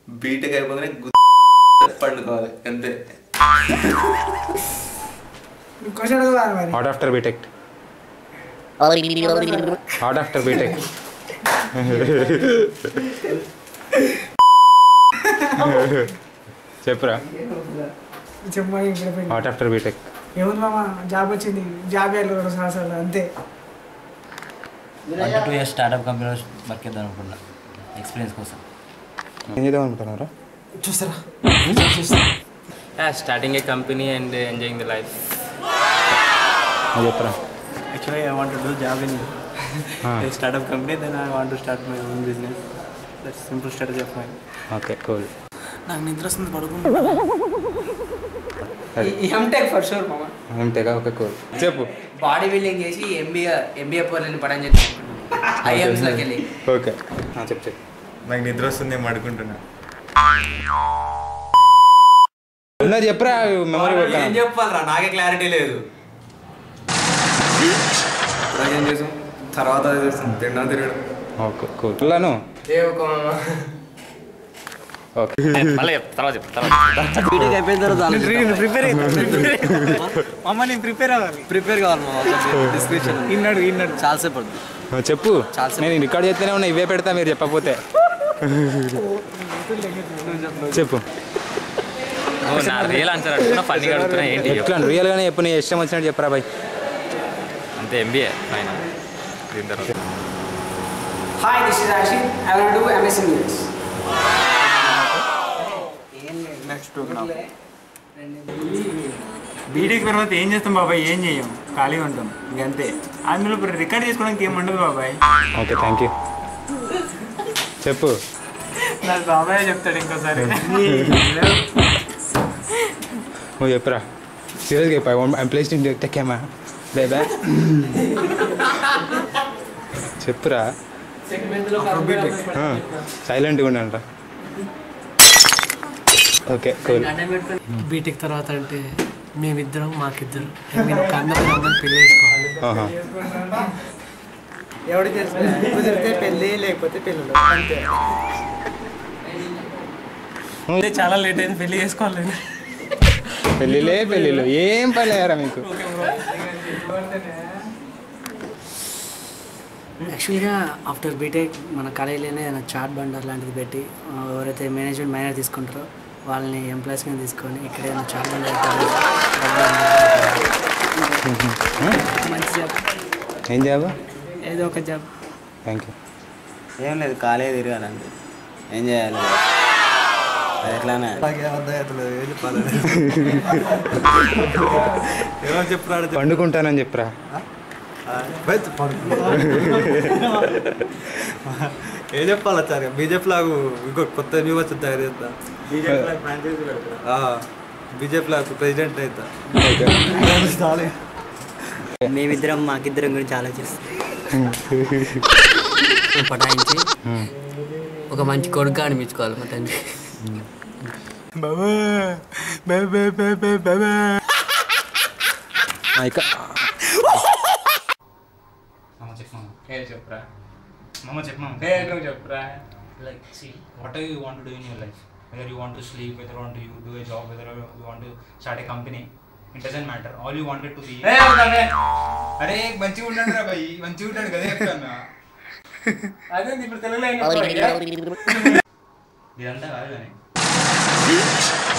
BTech అయిపోగానే గు- పండుకోవాలి అంతే క్వశ్చన్ అడగవాలి మరి what after BTech what after BTech చెప్పురా చెప్పమని ఇప్పుడు పోయి. హాట్ ఆఫ్టర్ బీటెక్ ఏముంది మామ జాబ్ వచ్చింది జాబ్ వెళ్ళి రెండు సంవత్సరాలు అంతే వన్ టూ ఇయర్స్ స్టార్ట్అప్ కంపెనీలో వర్క్ చేద్దాం అనుకున్నా ఎక్స్పీరియన్స్ కోసం ఏం చేద్దాం అనుకుంటున్నారా చూస్తారా Yeah, starting a company and uh, enjoying the life. అది చెప్పురా Actually, I want to do job in Ah. a startup company. Then I want to start my own business. That's simple strategy of mine. Okay cool నాకు నిద్ర వస్తుంది పడుకుంటా MTech for sure మామ అంతేగా okay cool చెప్పు body building చేసి MBA MBA పోర్లని పడని చెప్పి ఐఎమ్స్లోకి వెళ్ళి ఓకే చెప్పు చెప్పు నాకు నిద్ర వస్తుంది నేను పడుకుంటున్నా ఉన్నది చెప్పురా మెమరీ ఏం కొట్టాను చెప్పాలరా నాకే క్లారిటీ లేదు ఇప్పుడు ఏం చేసాం తర్వాత అది చేస్తాం తిన్నా తిరగడం ఓకే కూల్ పిల్లను ఏ ఒక మామ ఓకే మళ్ళీ చెప్తా, తర్వాత చెప్తా, తర్వాత బీటెక్ అయిపోయిన తర్వాత ప్రిపేర్ అమ్మ నేను ప్రిపేర్ అవ్వాలి ప్రిపేర్ కావాలి మా డిస్క్రిప్షన్ ఇన్నాడు ఇన్నాడు చాలాసేపు పడుతుంది చెప్పు నేను రికార్డ్ చేస్తేనే ఉన్నా ఇవే పెడతా మీరు చెప్పకపోతే చెప్పు నువ్వు నా రియల్ ఆన్సర్ అడుగుతున్నా ఫన్నీగా అడుగుతున్నా ఏంటి చెప్పు. ఎట్లా రియల్గానే చెప్పు నీ ఇష్టం వచ్చినట్టు చెప్పరా బాయ్ అంతే ఎంబీఏ ఫైన్ దీని తర్వాత hi this is Rashid I want do MS English next BTech తర్వాత ఏం చేస్తాం బాబాయ్ ఏం చేయం ఖాళీగా ఉంటాం ఇంక అంతే అందులో ఇప్పుడు రికార్డ్ చేసుకోవడానికి ఏం ఉండదు బాబాయ్ ఓకే థ్యాంక్ యూ చెప్పు నాకు బాబాయ్ చెప్తాడు ఇంకోసారి నువ్వు చెప్పురా సీరియస్గా చెప్పా ఐమ్ ప్లేస్ ఇన్ టెక్కేమా బేబా చెప్పురా సైలెంట్గా ఉండండి ఓకే కూల్ బీటెక్ తర్వాత అంటే మేమిద్దరం మాకిద్దరు మీరు ఒక అందమైన అమ్మాయిని పెళ్లి చేసుకోవాలి ఆహా. ఎవడు తెలుసు కుదిరితే పెళ్ళి లేకపోతే పెళ్ళి అంతే అంటే చాలా లేట్ అయింది పెళ్లి చేసుకోవాలి నేను. పెళ్ళిలే పెళ్ళిళ్ళు ఏం పని లేరా మీకు యాక్చువల్గా ఆఫ్టర్ బీటెక్ మన కాలేజీలోనే ఏదైనా చాట్ బండర్ లాంటిది పెట్టి ఆ, ఎవరైతే మేనేజ్మెంట్ మైనర్ తీసుకుంటారో వాళ్ళని ఎంప్లాయీస్ కింద తీసుకొని ఇక్కడ ఏదైనా చాట్ బండర్ మంచి జాబ్ ఏం జాబా ఏదో ఒక జాబ్ థ్యాంక్ యూ ఏం లేదు ఖాళీ తిరగాలండి ఏం చేయాలి అది ఎట్లానే ఏమో చెప్పురా పండుకుంటానని చెప్పురా ఏం చెప్పాలా సార్ బీజేపీ లాగు ఇంకో కొత్త న్యూ వచ్చి తయారు చేస్తా బీజేపీ లాగు ప్రెసిడెంట్ అవుతా మేమిద్దరం మాకిద్దరం గురించి ఆలోచిస్తాం పటాయించి ఒక మంచి కొడుకు అనిపించుకోవాలి మా తండ్రి ఇక మామ చెప్పు మామ హే చెప్పురా మామ చెప్పు మామ హే నువ్వు చెప్పురా like see what you want do in your life whether you want to sleep whether want you do a job whether you want start a company it doesn't matter all you wanted to be అరే మంచిగా ఉండండి రా భయ్ మంచిగా ఉండండి కదా చెప్తాను అదే ఇప్పుడు తెలుగులో ఏం చెప్పాలి? ఇదంతా కాదు కానీ